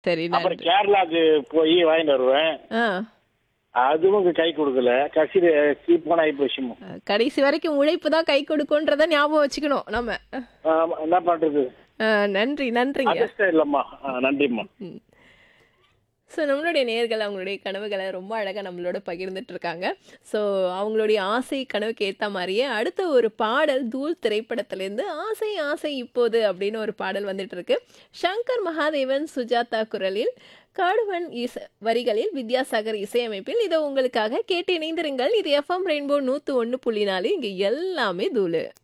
சரி அப்புறம் நன்றி கேரளாக்கு போய் வாங்கிட்டு வருவேன் ஆ அதுவும் கை கொடுக்கல கசிறு சீப்பான ஆகி போச்சுமா கடைசி வரைக்கும் உழைப்பு தான் கை கொடுக்குன்றத ஞாபகம் வச்சுக்கணும் நம்ம ஆமா, என்ன பண்றது ஆ, நன்றி நன்றிங்க அதிர்ஷ்டம் இல்லம்மா ஆ, நன்றிம்மா ஸோ நம்மளுடைய நேர்கள் அவங்களுடைய கனவுகளை ரொம்ப அழகாக நம்மளோட பகிர்ந்துட்டு இருக்காங்க ஸோ அவங்களுடைய ஆசை கனவுக்கு ஏற்ற மாதிரியே அடுத்த ஒரு பாடல் தூள் திரைப்படத்திலேருந்து ஆசை ஆசை இப்போது அப்படின்னு ஒரு பாடல் வந்துட்டு இருக்கு சங்கர் மகாதேவன் சுஜாதா குரலில் காடுவன் இச வரிகளில் வித்யாசாகர் இசையமைப்பில் இதை உங்களுக்காக கேட்டு இணைந்திருங்கள் இது எஃப்எம் ரெயின்போ நூற்று ஒன்று புள்ளி நாலு இங்கே எல்லாமே தூளு